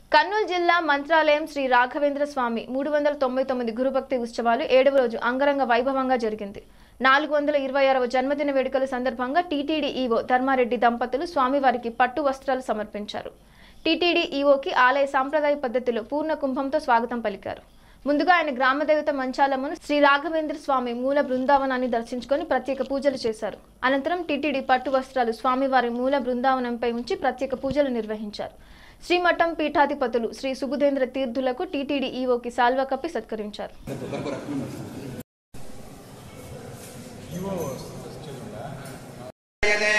కర్నూలు జిల్లా మంత్రాలయం శ్రీ రాఘవేంద్ర స్వామి మూడు వందల తొంభై తొమ్మిది గురుభక్తి ఉత్సవాలు ఏడవ రోజు అంగరంగ వైభవంగా జరిగింది నాలుగు వందల ఇరవై ఆరవ జన్మదిన వేడుకల సందర్భంగా టీటీడీ ఈవో ధర్మారెడ్డి దంపతులు స్వామివారికి పట్టు వస్త్రాలు సమర్పించారు టీటీడీ ఈవోకి ఆలయ సాంప్రదాయ పద్ధతిలో పూర్ణ కుంభంతో స్వాగతం పలికారు ముందుగా ఆయన గ్రామదేవత మంచాలమ్మను శ్రీ రాఘవేంద్ర స్వామి మూల బృందావనాన్ని దర్శించుకొని ప్రత్యేక పూజలు చేశారు అనంతరం టీటీడీ పట్టు వస్త్రాలు స్వామివారి మూల బృందావనంపై ఉంచి ప్రత్యేక పూజలు నిర్వహించారు శ్రీమఠం పీఠాధిపతులు శ్రీ సుబుధేంద్ర తీర్థులకు టీటీడీ ఈవోకి సాల్వా కప్పి సత్కరించారు జయతే